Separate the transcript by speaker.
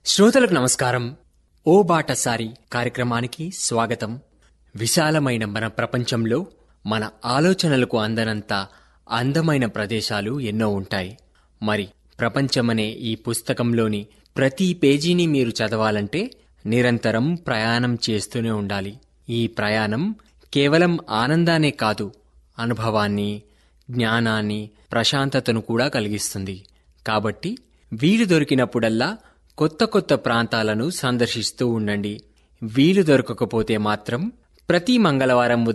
Speaker 1: శ్రోతలకు నమస్కారం ఓ బాటసారి కార్యక్రమానికి స్వాగతం విశాలమైన మన ప్రపంచంలో మన ఆలోచనలకు అందనంత అందమైన ప్రదేశాలు ఎన్నో ఉంటాయి మరి ప్రపంచమనే ఈ పుస్తకంలోని ప్రతి పేజీని మీరు చదవాలంటే నిరంతరం ప్రయాణం చేస్తూనే ఉండాలి ఈ ప్రయాణం కేవలం ఆనందానే కాదు అనుభవాన్ని జ్ఞానాన్ని ప్రశాంతతను కూడా కలిగిస్తుంది కాబట్టి వీలు దొరికినప్పుడల్లా కొత్త కొత్త ప్రాంతాలను సందర్శిస్తూ ఉండండి వీలు దొరకకపోతే మాత్రం ప్రతి మంగళవారం